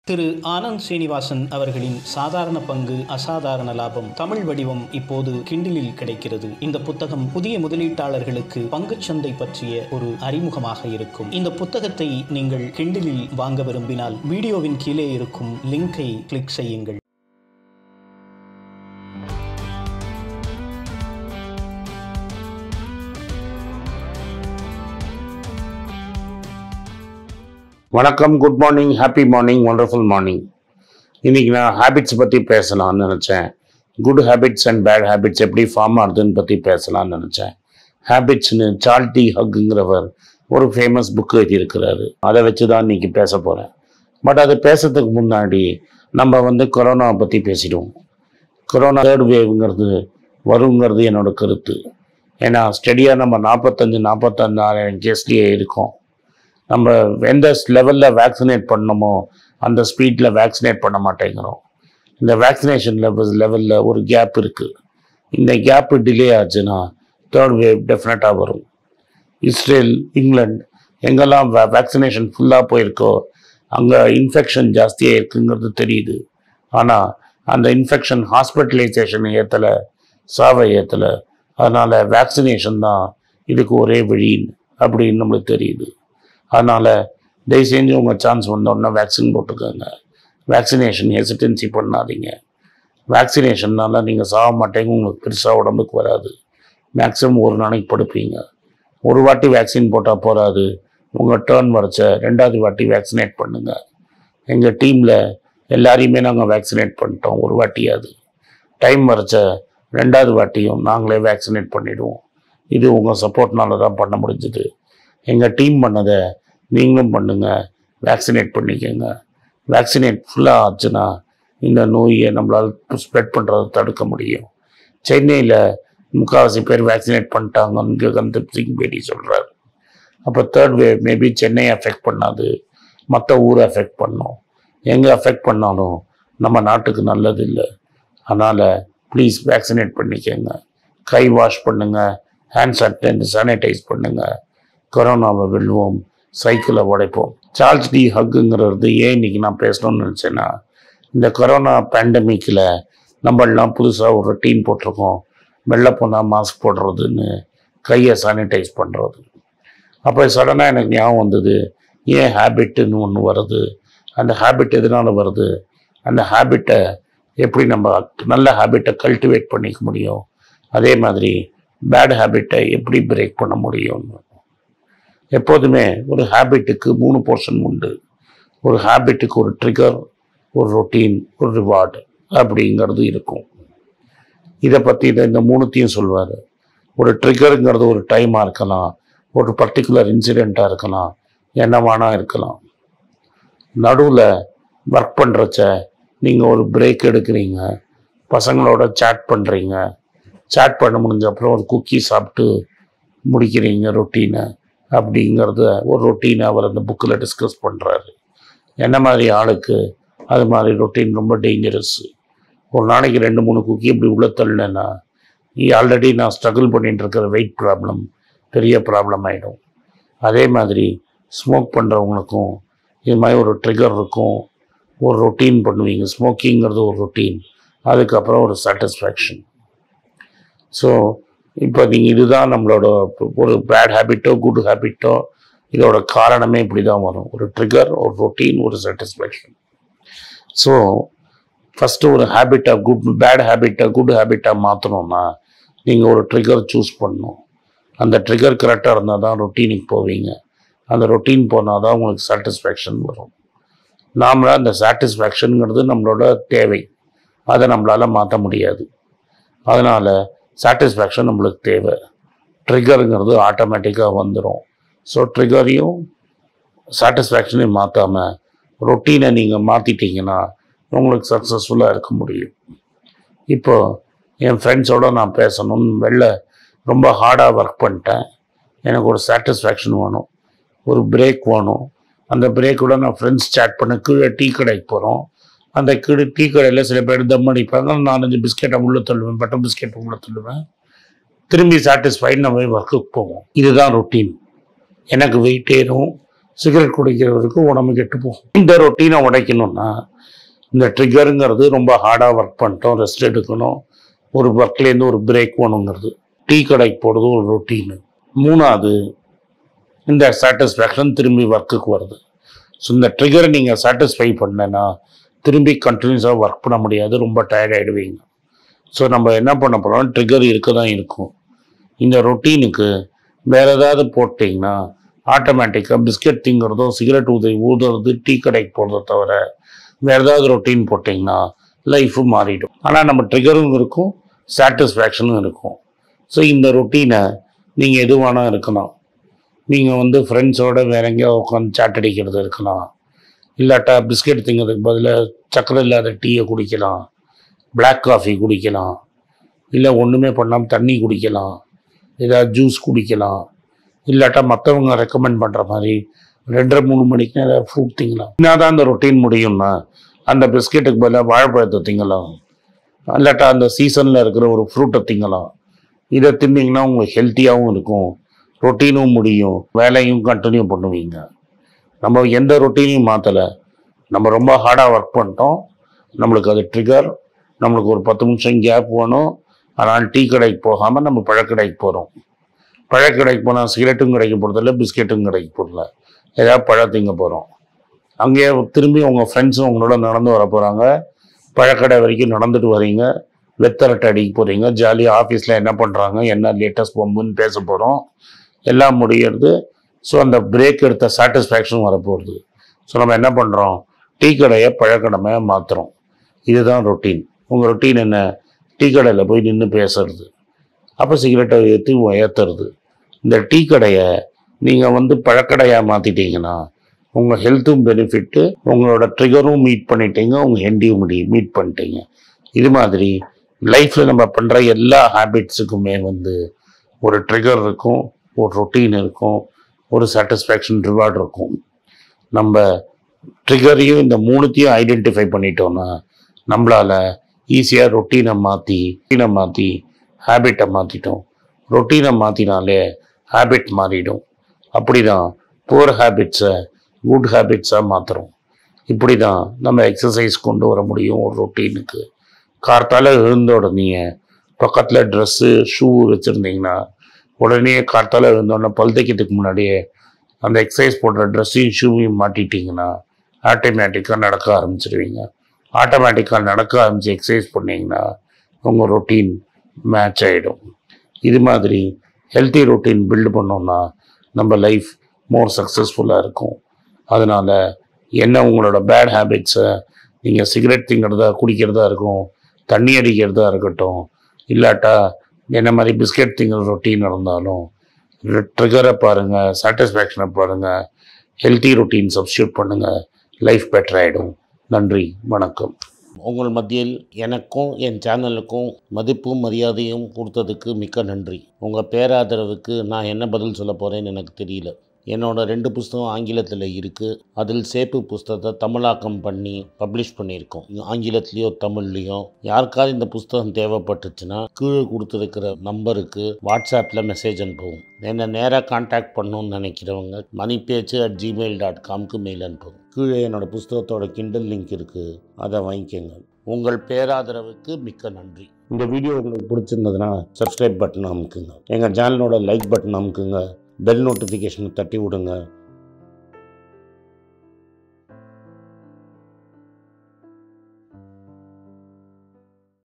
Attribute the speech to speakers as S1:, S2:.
S1: திரு ஆனந்த் ஸ்ரீனிவாசன் அவர்களின் சாதாரண பங்கு அசாதாரண லாபம் தமிழ் வடிவம் இப்போது கிண்டிலில் கிடைக்கிறது இந்த புத்தகம் புதிய முதலீட்டாளர்களுக்கு பங்குச்சந்தை பற்றிய ஒரு அறிமுகமாக இருக்கும் இந்த புத்தகத்தை நீங்கள் கிண்டிலில் வாங்க விரும்பினால் வீடியோவின் கீழே இருக்கும் லிங்கை கிளிக் செய்யுங்கள்
S2: வணக்கம் good morning happy morning wonderful morning இன்னைக்கு நான் ஹேபிட்ஸ் பற்றி பேசலாம்னு நினச்சேன் good habits and bad habits எப்படி ஃபார்ம் ஆகுதுன்னு பற்றி பேசலாம்னு நினச்சேன் ஹேபிட்ஸ்னு சார்ட்டி ஹக்குங்கிறவர் ஒரு ஃபேமஸ் புக் எழுதியிருக்கிறாரு அதை வச்சு தான் இன்னைக்கு பேச போகிறேன் பட் அது பேசுறதுக்கு முன்னாடி நம்ம வந்து கொரோனாவை பற்றி பேசிடுவோம் கொரோனா தேர்ட் வேவ்ங்கிறது வருங்கிறது என்னோட கருத்து ஏன்னா ஸ்டடியாக நம்ம நாற்பத்தஞ்சு நாற்பத்தஞ்சாயிரம் கேஸ்லேயே இருக்கோம் நம்ம எந்த லெவலில் வேக்சினேட் பண்ணணுமோ அந்த ஸ்பீடில் வேக்சினேட் பண்ண மாட்டேங்கிறோம் இந்த வேக்சினேஷன் லெவல் லெவலில் ஒரு கேப் இருக்குது இந்த கேப்பு டிலே ஆச்சுன்னா தேர்ட் வேவ் டெஃபினட்டாக வரும் இஸ்ரேல் இங்கிலாந்து எங்கெல்லாம் வே வேக்சினேஷன் ஃபுல்லாக போயிருக்கோ அங்கே இன்ஃபெக்ஷன் ஜாஸ்தியாக இருக்குங்கிறது தெரியுது ஆனால் அந்த இன்ஃபெக்ஷன் ஹாஸ்பிட்டலைசேஷன் ஏற்றலை சாவை ஏற்றலை அதனால் வேக்சினேஷன் தான் இதுக்கு ஒரே வழி அப்படின்னு நம்மளுக்கு தெரியுது அதனால் தயவு செஞ்சு உங்கள் சான்ஸ் வந்தோடனே வேக்சின் போட்டுக்கோங்க வேக்சினேஷன் ஹெசிடென்சி பண்ணாதீங்க வேக்சினேஷன்னால நீங்கள் சாக மாட்டேங்க உங்களுக்கு பெருசாக உடம்புக்கு வராது மேக்ஸிமம் ஒரு நாளைக்கு படுப்பீங்க ஒரு வாட்டி வேக்சின் போட்டால் போகாது உங்கள் டேர்ன் வரைச்ச ரெண்டாவது வாட்டி வேக்சினேட் பண்ணுங்கள் எங்கள் டீமில் எல்லாரையுமே நாங்கள் வேக்சினேட் பண்ணிட்டோம் ஒரு வாட்டியாவது டைம் வரைச்ச ரெண்டாவது வாட்டியும் நாங்களே வேக்சினேட் பண்ணிடுவோம் இது உங்கள் சப்போர்ட்னால தான் பண்ண முடிஞ்சது எங்கள் டீம் பண்ணதை நீங்களும் பண்ணுங்க வேக்சினேட் பண்ணிக்கோங்க வேக்சினேட் ஃபுல்லாக ஆச்சுன்னா இந்த நோயை நம்மளால் ஸ்ப்ரெட் பண்ணுறதை தடுக்க முடியும் சென்னையில் முக்கால்வாசி பேர் வேக்சினேட் பண்ணிட்டாங்கன்னு ககன்தீப் சிங் பேடி சொல்கிறார் அப்போ தேர்ட் வேவ் மேபி சென்னையை அஃபெக்ட் பண்ணாது மற்ற ஊரை அஃபெக்ட் பண்ணும் எங்கே அஃபெக்ட் பண்ணாலும் நம்ம நாட்டுக்கு நல்லது இல்லை அதனால் ப்ளீஸ் வேக்சினேட் பண்ணிக்கோங்க கை வாஷ் பண்ணுங்கள் ஹேண்ட் சானிடைஸ் சானிடைஸ் பண்ணுங்கள் கொரோனாவை வெல்வோம் சைக்கிளை உடைப்போம் சார்ல்ஸ் டி ஹக்குங்கிறது ஏன் இன்னைக்கு நான் பேசணும்னு நினச்சேன்னா இந்த கொரோனா பேண்டமிக்கில் நம்மளாம் புதுசாக ஒரு டீம் போட்டிருக்கோம் வெளில போனால் மாஸ்க் போடுறதுன்னு கையை சானிடைஸ் பண்ணுறது அப்போ சடனாக எனக்கு ஞாபகம் வந்தது ஏன் ஹேபிட்டுன்னு ஒன்று வருது அந்த ஹேபிட் எதனால் வருது அந்த ஹேபிட்டை எப்படி நம்ம நல்ல ஹேபிட்டை கல்டிவேட் பண்ணிக்க முடியும் அதே மாதிரி பேட் ஹேபிட்டை எப்படி பிரேக் பண்ண முடியும்னு எப்போதுமே ஒரு ஹேபிட்டுக்கு மூணு போர்ஷன் உண்டு ஒரு ஹேபிட்டுக்கு ஒரு ட்ரிகர் ஒரு ரொட்டீன் ஒரு ரிவார்டு அப்படிங்கிறது இருக்கும் இதை பற்றி இதை இந்த மூணுத்தையும் சொல்வார் ஒரு ட்ரிகருங்கிறது ஒரு டைமாக இருக்கலாம் ஒரு பர்டிகுலர் இன்சிடெண்ட்டாக இருக்கலாம் என்னவானா இருக்கலாம் நடுவில் ஒர்க் பண்ணுறச்ச நீங்கள் ஒரு பிரேக் எடுக்கிறீங்க பசங்களோட சேட் பண்ணுறீங்க சேட் பண்ண முடிஞ்ச அப்புறம் ஒரு குக்கி சாப்பிட்டு முடிக்கிறீங்க ரொட்டீனை அப்படிங்கிறத ஒரு ரொட்டீனை அவர் அந்த புக்கில் டிஸ்கஸ் பண்ணுறாரு என்ன மாதிரி ஆளுக்கு அது மாதிரி ரொட்டீன் ரொம்ப டேஞ்சரஸ் ஒரு நாளைக்கு ரெண்டு மூணு குக்கி இப்படி உள்ள தள்ளினேன்னா ஆல்ரெடி நான் ஸ்ட்ரகிள் பண்ணிட்டு இருக்கிற வெயிட் ப்ராப்ளம் பெரிய ப்ராப்ளம் ஆகிடும் அதே மாதிரி ஸ்மோக் பண்ணுறவங்களுக்கும் இது மாதிரி ஒரு ட்ரிகர் இருக்கும் ஒரு ரொட்டீன் பண்ணுவீங்க ஸ்மோக்கிங்கிறது ஒரு ரொட்டீன் அதுக்கப்புறம் ஒரு சாட்டிஸ்ஃபேக்ஷன் ஸோ இப்போ நீங்கள் இதுதான் நம்மளோட ஒரு பேட் ஹேபிட்டோ குட் ஹேபிட்டோ இதோட காரணமே இப்படி தான் வரும் ஒரு ட்ரிகர் ஒரு ரொட்டீன் ஒரு சாட்டிஸ்ஃபேக்ஷன் ஸோ ஃபஸ்ட்டு ஒரு ஹேபிட்டை குட் பேட் ஹேபிட்டை குட் ஹேபிட்டாக மாற்றணும்னா நீங்கள் ஒரு ட்ரிகர் சூஸ் பண்ணணும் அந்த ட்ரிகர் கரெக்டாக இருந்தால் தான் ரொட்டீனுக்கு போவீங்க அந்த ரொட்டீன் போனால் தான் உங்களுக்கு சாட்டிஸ்ஃபேக்ஷன் வரும் நாமளாக அந்த சாட்டிஸ்ஃபேக்ஷனுங்கிறது நம்மளோட தேவை அதை நம்மளால் மாற்ற முடியாது அதனால் சாட்டிஸ்ஃபேக்ஷன் நம்மளுக்கு தேவை ட்ரிகருங்கிறது ஆட்டோமேட்டிக்காக வந்துடும் ஸோ ட்ரிகரையும் சாட்டிஸ்ஃபேக்ஷனையும் மாற்றாமல் ரொட்டீனை நீங்கள் மாற்றிட்டீங்கன்னா உங்களுக்கு சக்ஸஸ்ஃபுல்லாக இருக்க முடியும் இப்போ என் ஃப்ரெண்ட்ஸோட நான் பேசணும்னு வெளில ரொம்ப ஹார்டாக ஒர்க் பண்ணிட்டேன் எனக்கு ஒரு சாட்டிஸ்ஃபேக்ஷன் வேணும் ஒரு பிரேக் வேணும் அந்த பிரேக்கோட நான் ஃப்ரெண்ட்ஸ் சேட் பண்ண கீழே டீ கடைக்கு போகிறோம் அந்த கீழே டீ கடையில் சில பேர் தம் அடிப்பாங்க நாலஞ்சு பிஸ்கெட்டை உள்ளே தள்ளுவேன் பட்டர் பிஸ்கெட் உள்ளே தள்ளுவேன் திரும்பி சாட்டிஸ்ஃபைடு நம்ம ஒர்க்குக்கு போவோம் இதுதான் ரொட்டீன் எனக்கு வெயிட் ஏறும் சிகரெட் குடிக்கிறவருக்கு உடம்பு கெட்டு போகும் இந்த ரொட்டீனை உடைக்கணும்னா இந்த ட்ரிகருங்கிறது ரொம்ப ஹார்டாக ஒர்க் பண்ணிட்டோம் ரெஸ்ட் எடுக்கணும் ஒரு ஒர்க்லேருந்து ஒரு பிரேக் வேணுங்கிறது டீ கடைக்கு போகிறது ஒரு ரொட்டீனு மூணாவது இந்த சாட்டிஸ்ஃபேக்ஷன் திரும்பி ஒர்க்குக்கு வருது ஸோ இந்த ட்ரிகரை நீங்கள் சாட்டிஸ்ஃபை பண்ணேன்னா திரும்பி கண்டினியூஸாக ஒர்க் பண்ண முடியாது ரொம்ப டயர்ட் ஆகிடுவீங்க ஸோ நம்ம என்ன பண்ண போகிறோம் ட்ரிகர் இருக்க தான் இருக்கும் இந்த ரொட்டீனுக்கு வேறு ஏதாவது போட்டிங்கன்னா ஆட்டோமேட்டிக்காக பிஸ்கெட் திங்கிறதும் சிகரெட் ஊதி ஊதுறது டீ கடைக்கு போகிறத தவிர வேறு ஏதாவது ரொட்டீன் போட்டிங்கன்னா லைஃபு மாறிடும் ஆனால் நம்ம ட்ரிகரும் இருக்கும் சாட்டிஸ்ஃபேக்ஷனும் இருக்கும் ஸோ இந்த ரொட்டீனை நீங்கள் எது வேணால் இருக்கலாம் நீங்கள் வந்து ஃப்ரெண்ட்ஸோட வேற எங்கேயோ உட்காந்து சாட் அடிக்கிறது இருக்கலாம் இல்லாட்டா பிஸ்கெட் திங்கிறதுக்கு பதிலாக சக்கரை இல்லாத டீயை குடிக்கலாம் Black காஃபி குடிக்கலாம் இல்லை ஒன்றுமே பண்ணாமல் தண்ணி குடிக்கலாம் ஏதாவது ஜூஸ் குடிக்கலாம் இல்லாட்டா மற்றவங்க ரெக்கமெண்ட் பண்ணுற மாதிரி ரெண்டரை மூணு மணிக்கு ஏதாவது ஃப்ரூட் திங்கலாம் என்னதான் அந்த ரொட்டீன் முடியும்னா அந்த பிஸ்கெட்டுக்கு பதிலாக வாழைப்பழத்தை திங்கலாம் இல்லாட்டா அந்த சீசனில் இருக்கிற ஒரு ஃப்ரூட்டை திங்கலாம் இதை தின்னீங்கன்னா உங்களுக்கு ஹெல்த்தியாகவும் இருக்கும் ரொட்டீனும் முடியும் வேலையும் கண்டினியூ பண்ணுவீங்க நம்ம எந்த ரொட்டீனையும் மாற்றலை நம்ம ரொம்ப ஹார்டாக ஒர்க் பண்ணிட்டோம் நம்மளுக்கு அது ட்ரிகர் நம்மளுக்கு ஒரு பத்து நிமிஷம் கேப் வேணும் அதனால் டீ கடைக்கு போகாமல் நம்ம பழக்கடைக்கு போகிறோம் பழக்கடைக்கு போனால் சிகரெட்டும் கிடைக்க போகிறதில்ல பிஸ்கெட்டும் கிடைக்க போகிறதில்ல ஏதாவது பழம் திங்க போகிறோம் அங்கேயே திரும்பி உங்கள் ஃப்ரெண்ட்ஸும் உங்களோட நடந்து வர போகிறாங்க பழக்கடை வரைக்கும் நடந்துட்டு வரீங்க வெத்தரட்டை அடிக்க போகிறீங்க ஜாலியாக ஆஃபீஸில் என்ன பண்ணுறாங்க என்ன லேட்டஸ்ட் பொம்புன்னு பேச போகிறோம் எல்லாம் முடியறது ஸோ அந்த பிரேக் எடுத்த சாட்டிஸ்ஃபேக்ஷன் வரப்போகுது ஸோ நம்ம என்ன பண்ணுறோம் டீ கடையை பழக்கடமையாக மாற்றுறோம் இதுதான் ரொட்டீன் உங்கள் ரொட்டீன் என்ன டீ கடையில் போய் நின்று பேசுறது அப்போ சிகரெட்டை ஏற்றி ஏற்றுறது இந்த டீ கடையை நீங்கள் வந்து பழக்கடையாக மாற்றிட்டீங்கன்னா உங்கள் ஹெல்த்தும் பெனிஃபிட்டு உங்களோட ட்ரிகரும் மீட் பண்ணிட்டீங்க உங்கள் ஹெண்டியும் முடி மீட் பண்ணிட்டீங்க இது மாதிரி லைஃப்பில் நம்ம பண்ணுற எல்லா ஹேபிட்ஸுக்குமே வந்து ஒரு ட்ரிகர் இருக்கும் ஒரு ரொட்டீன் இருக்கும் ஒரு சாட்டிஸ்ஃபேக்ஷன் ரிவார்ட் இருக்கும் நம்ம ட்ரிகரையும் இந்த மூணுத்தையும் ஐடென்டிஃபை பண்ணிட்டோம்னா நம்மளால் ஈஸியாக ரொட்டீனை மாற்றி ரொட்டீனை மாற்றி ஹேபிட்டை மாற்றிட்டோம் ரொட்டீனை மாற்றினாலே ஹேபிட் மாறிடும் அப்படி தான் புவர் ஹேபிட்ஸை குட் ஹேபிட்ஸாக மாற்றுறோம் இப்படி தான் நம்ம எக்ஸசைஸ் கொண்டு வர முடியும் ஒரு ரொட்டீனுக்கு கார்த்தால எழுந்த உடனே பக்கத்தில் ட்ரெஸ்ஸு ஷூ வச்சுருந்தீங்கன்னா உடனே கார்த்தால எழுந்தோடனே பல் தைக்கிறதுக்கு முன்னாடியே அந்த எக்ஸசைஸ் போடுற ட்ரெஸ்ஸையும் ஷூவையும் மாட்டிட்டிங்கன்னா ஆட்டோமேட்டிக்காக நடக்க ஆரம்பிச்சிடுவீங்க ஆட்டோமேட்டிக்காக நடக்க ஆரம்பித்து எக்ஸசைஸ் பண்ணீங்கன்னா உங்கள் ரொட்டீன் மேட்ச் ஆகிடும் இது மாதிரி ஹெல்த்தி ரொட்டீன் பில்டு பண்ணோம்னா நம்ம லைஃப் மோர் சக்ஸஸ்ஃபுல்லாக இருக்கும் அதனால் என்ன உங்களோட பேட் ஹேபிட்ஸை நீங்கள் சிகரெட் திங்கிறதா குடிக்கிறதா இருக்கும் தண்ணி அடிக்கிறதா இருக்கட்டும் இல்லாட்டா என்ன மாதிரி பிஸ்கெட் திங்கிற ரொட்டீன் இருந்தாலும் ட்ரிகரை பாருங்கள் சாட்டிஸ்ஃபேக்ஷனை பாருங்கள் ஹெல்த்தி ரொட்டீன் சப்ஸ்டியூட் பண்ணுங்கள் லைஃப் பெட்டர் ஆகிடும் நன்றி வணக்கம்
S3: உங்கள் மத்தியில் எனக்கும் என் சேனலுக்கும் மதிப்பும் மரியாதையும் கொடுத்ததுக்கு மிக்க நன்றி உங்கள் பேராதரவுக்கு நான் என்ன பதில் சொல்ல போகிறேன்னு எனக்கு தெரியல என்னோட ரெண்டு புஸ்தகம் ஆங்கிலத்தில் இருக்குது அதில் சேப்பு புஸ்தகத்தை தமிழாக்கம் பண்ணி பப்ளிஷ் பண்ணியிருக்கோம் ஆங்கிலத்துலேயோ தமிழ்லேயோ யாருக்காவது இந்த புஸ்தகம் தேவைப்பட்டுச்சுன்னா கீழே கொடுத்துருக்கிற நம்பருக்கு வாட்ஸ்அப்பில் மெசேஜ் அனுப்புவோம் என்னை நேராக காண்டாக்ட் பண்ணணும்னு நினைக்கிறவங்க மணி பேச்சு அட் ஜிமெயில் டாட் காம்க்கு மெயில் அனுப்புவோம் கீழே என்னோட புஸ்தகத்தோட கிண்டல் லிங்க் இருக்குது அதை வாங்கிக்கோங்க உங்கள் பேராதரவுக்கு மிக்க நன்றி
S2: இந்த வீடியோ உங்களுக்கு
S3: பிடிச்சிருந்ததுன்னா சப்ஸ்கிரைப் பட்டன் அமுக்குங்க எங்கள் சேனலோட லைக் பட்டன் அமுக்குங்க பெல் நோட்டிஃபிகேஷனை தட்டி விடுங்க